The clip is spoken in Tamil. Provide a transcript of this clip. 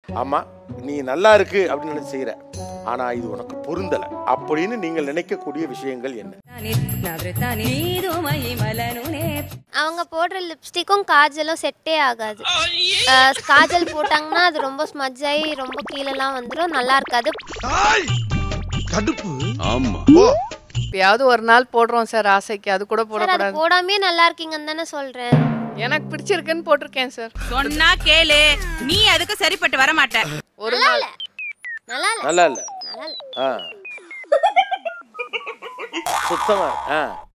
ஆமா நீ நல்லா இருக்கு அப்படின்னு நினைச்சு செய்யற ஆனா இது உனக்கு பொருந்தல அப்படின்னு நீங்கள் நினைக்கக்கூடிய விஷயங்கள் என்ன அவங்க போடுற லிப்ஸ்டிக்கும் காஜலும் செட்டே ஆகாது அஹ், காஜல் போட்டாங்கன்னா அது ரொம்ப ஸ்மஜ் ஆகி ரொம்ப கீழெல்லாம் வந்துடும் நல்லா இருக்காது கடுப்பு ஆமா எப்பயாவது ஒரு நாள் போடுறோம் சார் ஆசைக்கு அது கூட சார் அது போடக்கூடாது போடாமே நல்லா இருக்கீங்கன்னு தானே சொல்றேன் எனக்கு பிடிச்சிருக்குன்னு போட்டிருக்கேன் சார் சொன்னா கேளு நீ அதுக்கு சரிப்பட்டு வர மாட்ட ஒரு நல்லா நாள் இல்ல நல்லா இல்ல நல்லா இல்ல நல்லா இல்ல ஆ சுத்தமா ஆ